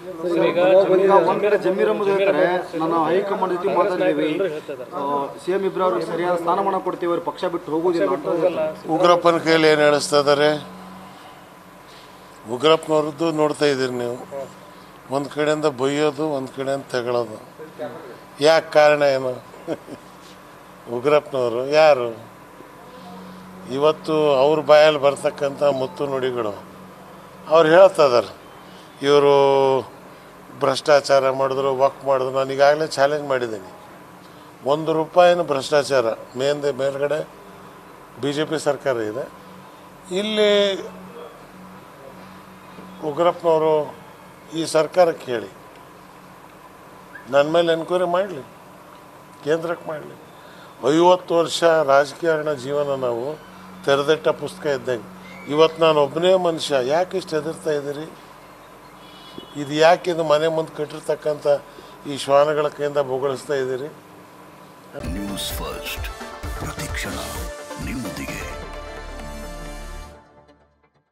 ಈಗ ಒಂದ್ ಕಡೆ ಜಮೀರ್ ಅಹಮದ್ ಹೇಳ್ತಾರೆ ನಾನು ಹೈಕಮಾಂಡ್ ಜೊತೆ ಮಾತಾಡಿದ್ದೀವಿ ಸಿಎಂ ಇಬ್ರು ಅವ್ರಿಗೆ ಸರಿಯಾದ ಸ್ಥಾನಮಾನ ಕೊಡ್ತೀವಿ ಅವ್ರು ಪಕ್ಷ ಬಿಟ್ಟು ಹೋಗುದಿಲ್ಲ ಅಂತ ಹೇಳ್ತಾರೆ. ಉಗ್ರಪ್ಪನ ಕೈಲಿ ಏನು ಹೇಳಿಸ್ತಾ ಇದ್ದಾರೆ ಉಗ್ರಪ್ಪನವ್ರದ್ದು ನೋಡ್ತಾ ಇದ್ದೀರಿ ನೀವು ಒಂದು ಕಡೆಯಿಂದ ಬೈಯೋದು ಒಂದು ಕಡೆಯಿಂದ ತಗೊಳ್ಳೋದು ಯಾಕೆ ಕಾರಣ ಏನು ಉಗ್ರಪ್ಪನವರು ಯಾರು ಇವತ್ತು ಅವ್ರ ಬಾಯಲ್ಲಿ ಬರ್ತಕ್ಕಂಥ ಮುತ್ತು ನುಡಿಗಳು ಅವ್ರು ಹೇಳ್ತಾ ಇದಾರೆ ಇವರು ಭ್ರಷ್ಟಾಚಾರ ಮಾಡಿದ್ರು ವಕ್ ಮಾಡಿದ್ರು ನಾನು ಈಗಾಗಲೇ ಚಾಲೆಂಜ್ ಮಾಡಿದ್ದೀನಿ ಒಂದು ರೂಪಾಯಿನ ಭ್ರಷ್ಟಾಚಾರ ಮೇಂದೆ ಮೇಲ್ಗಡೆ ಬಿ ಜೆ ಪಿ ಸರ್ಕಾರ ಇದೆ ಇಲ್ಲಿ ಉಗ್ರಪ್ಪನವರು ಈ ಸರ್ಕಾರಕ್ಕೆ ಹೇಳಿ ನನ್ನ ಮೇಲೆ ಎನ್ಕ್ವೈರಿ ಮಾಡಲಿ ಕೇಂದ್ರಕ್ಕೆ ಮಾಡಲಿ ಐವತ್ತು ವರ್ಷ ರಾಜಕಾರಣ ಜೀವನ ನಾವು ತೆರೆದಿಟ್ಟ ಪುಸ್ತಕ ಇದ್ದಂಗೆ ಇವತ್ತು ನಾನು ಒಬ್ಬನೇ ಮನುಷ್ಯ ಯಾಕೆ ಇಷ್ಟು ಹೆದರ್ತಾ ಇದ್ದೀರಿ ಇದು ಯಾಕೆ ಇದು ಮನೆ ಮುಂದೆ ಕಟ್ಟಿರ್ತಕ್ಕಂಥ ಈ ಶ್ವಾನಗಳ ಕೈಯಿಂದ ಬೊಗಳಿಸ್ತಾ ಇದ್ದೀರಿ ನ್ಯೂಸ್ ಫಸ್ಟ್ ಪ್ರತಿಕ್ಷಣ ನಿಮ್ಮ